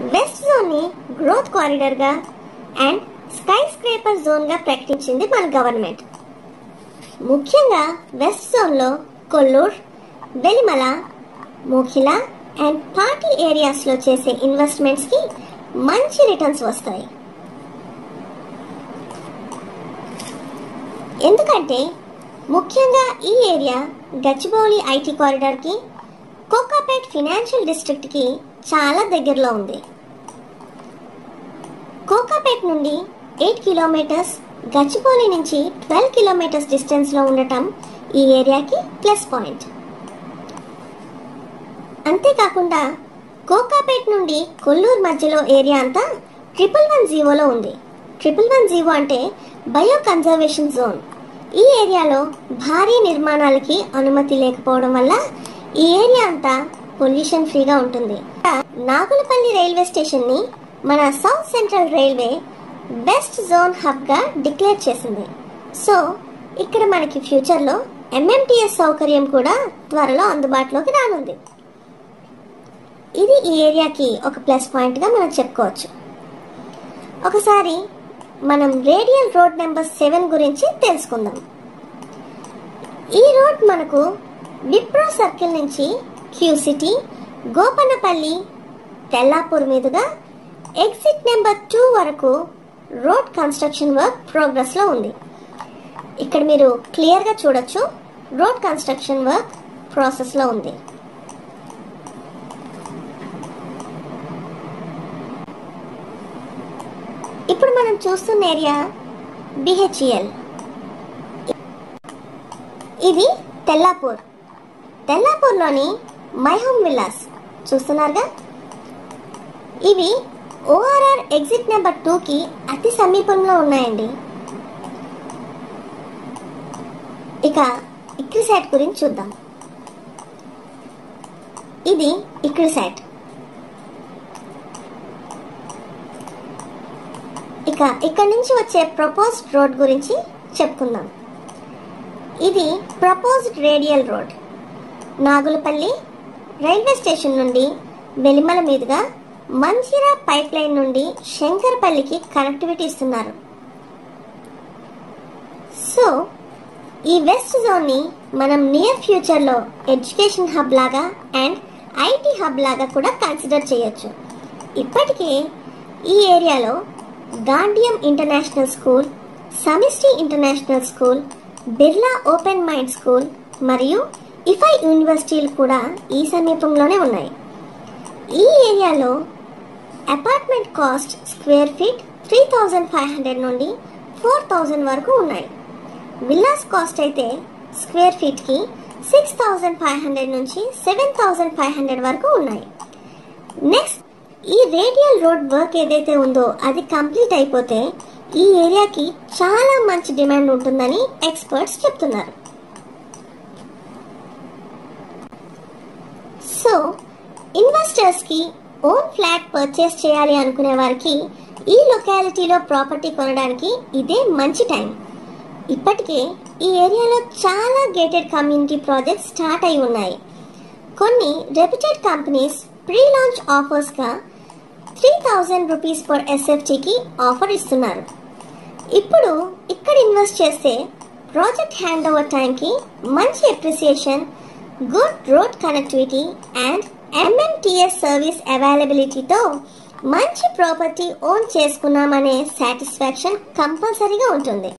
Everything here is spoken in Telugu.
వెస్ట్ జోన్ని గ్రోత్ కారిడార్గా అండ్ స్కై స్క్రేపర్ జోన్గా ప్రకటించింది మన గవర్నమెంట్ ముఖ్యంగా వెస్ట్ జోన్లో కొల్లూర్ వెలిమల మోఖిల అండ్ పార్టీ ఏరియాస్లో చేసే ఇన్వెస్ట్మెంట్స్కి మంచి రిటర్న్స్ వస్తాయి ఎందుకంటే ముఖ్యంగా ఈ ఏరియా గచ్చిబౌలి ఐటీ కారిడార్కి కోకాపేట్ ఫినాన్షియల్ డిస్ట్రిక్ట్కి చాలా దగ్గరలో ఉంది కోకాపేట్ నుండి ఎయిట్ కిలోమీటర్స్ గచ్చిబౌలి నుంచి ట్వెల్వ్ కిలోమీటర్స్ డిస్టెన్స్లో ఉండటం ఈ ఏరియాకి ప్లస్ పాయింట్ అంతేకాకుండా కోకాపేట్ నుండి కొల్లూరు మధ్యలో ఏరియా అంతా ట్రిపుల్ వన్ జీవోలో ఉంది ట్రిపుల్ వన్ జీవో అంటే బయో కన్జర్వేషన్ జోన్ ఈ ఏరియాలో భారీ నిర్మాణాలకి అనుమతి లేకపోవడం వల్ల ఈ ఏరియా అంతా పొల్యూషన్ ఫ్రీగా ఉంటుంది నాగులపల్లి రైల్వే స్టేషన్ని మన South Central Railway best zone హబ్గా డిక్లేర్ చేసింది సో ఇక్కడ మనకి ఫ్యూచర్లో ఎంఎంటీఎస్ సౌకర్యం కూడా త్వరలో అందుబాటులోకి రానుంది ఇది ఈ ఏరియాకి ఒక ప్లస్ పాయింట్గా మనం చెప్పుకోవచ్చు ఒకసారి మనం రేడియల్ రోడ్ నెంబర్ సెవెన్ గురించి తెలుసుకుందాం ఈ రోడ్ మనకు విప్రో సర్కిల్ నుంచి క్యూ సిటీ గోపన్నపల్లి తెల్లాపూర్ మీదుగా ఎగ్జిట్ నెంబర్ టూ వరకు రోడ్ కన్స్ట్రక్షన్ వర్క్ ప్రోగ్రెస్లో ఉంది ఇక్కడ మీరు క్లియర్గా చూడొచ్చు రోడ్ కన్స్ట్రక్షన్ వర్క్ ప్రాసెస్లో ఉంది ఇప్పుడు మనం చూస్తున్న ఏరియా బిహెచ్ఈఎల్ ఇది తెల్లాపూర్ తెల్లాపూర్లోని మై హోమ్ విల్లాస్ చూస్తున్నారుగా ఇవి ఓఆర్ఆర్ ఎగ్జిట్ నెంబర్ టూకి అతి సమీపంలో ఉన్నాయండి ఇక ఇక్రి సైట్ గురించి చూద్దాం ఇది ఇక్రి సైట్ ఇక ఇక్కడ నుంచి వచ్చే ప్రపోజ్డ్ రోడ్ గురించి చెప్పుకుందాం ఇది proposed radial road Nagulapalli railway station నుండి వెలిమల మీదుగా మంచిరా పైప్ లైన్ నుండి శంకర్పల్లికి కనెక్టివిటీ ఇస్తున్నారు సో ఈ వెస్ట్ జోన్ని మనం నియర్ ఫ్యూచర్లో ఎడ్యుకేషన్ హబ్ లాగా అండ్ ఐటీ హబ్ లాగా కూడా కన్సిడర్ చేయొచ్చు ఇప్పటికే ఈ ఏరియాలో Gaudium international school Samishti international school Birla open mind school మరియు ఇఫై యూనివర్సిటీలు కూడా ఈ సమీపంలోనే ఉన్నాయి ఈ ఏరియాలో apartment cost square feet three thousand five hundred నుండి ఫోర్ థౌజండ్ వరకు ఉన్నాయి విల్లాస్ కాస్ట్ అయితే స్క్వేర్ ఫీట్కి సిక్స్ థౌజండ్ ఫైవ్ హండ్రెడ్ నుంచి సెవెన్ థౌజండ్ ఫైవ్ హండ్రెడ్ వరకు ఉన్నాయి నెక్స్ట్ ఈ రేడియల్ రోడ్ వర్క్ ఏదైతే ఉందో అది కంప్లీట్ అయిపోతే ఈ ఏరియాకి చాలా మంచి డిమాండ్ ఉంటుందని ఎక్స్పర్ట్స్ చెప్తున్నారు సో ఇన్వెస్టర్స్కి ఓన్ ఫ్లాట్ పర్చేస్ చేయాలి అనుకునే వారికి ఈ లొకాలిటీలో ప్రాపర్టీ కొనడానికి ఇదే మంచి టైం ఇప్పటికే ఈ ఏరియాలో చాలా గేటెడ్ కమ్యూనిటీ ప్రాజెక్ట్స్ స్టార్ట్ అయి ఉన్నాయి కొన్ని రెప్యూటెడ్ కంపెనీస్ ప్రీ లాంచ్ ఆఫర్స్గా త్రీ థౌజండ్ రూపీస్ పర్ ఎస్ఎఫ్టీకి ఆఫర్ ఇస్తున్నారు ఇప్పుడు ఇక్కడ ఇన్వెస్ట్ చేస్తే ప్రాజెక్ట్ హ్యాండ్ ఓవర్ టైంకి మంచి appreciation good road connectivity and MMTS service అవైలబిలిటీతో మంచి ప్రాపర్టీ ఓన్ చేసుకున్నామనే సాటిస్ఫాక్షన్ కంపల్సరీగా ఉంటుంది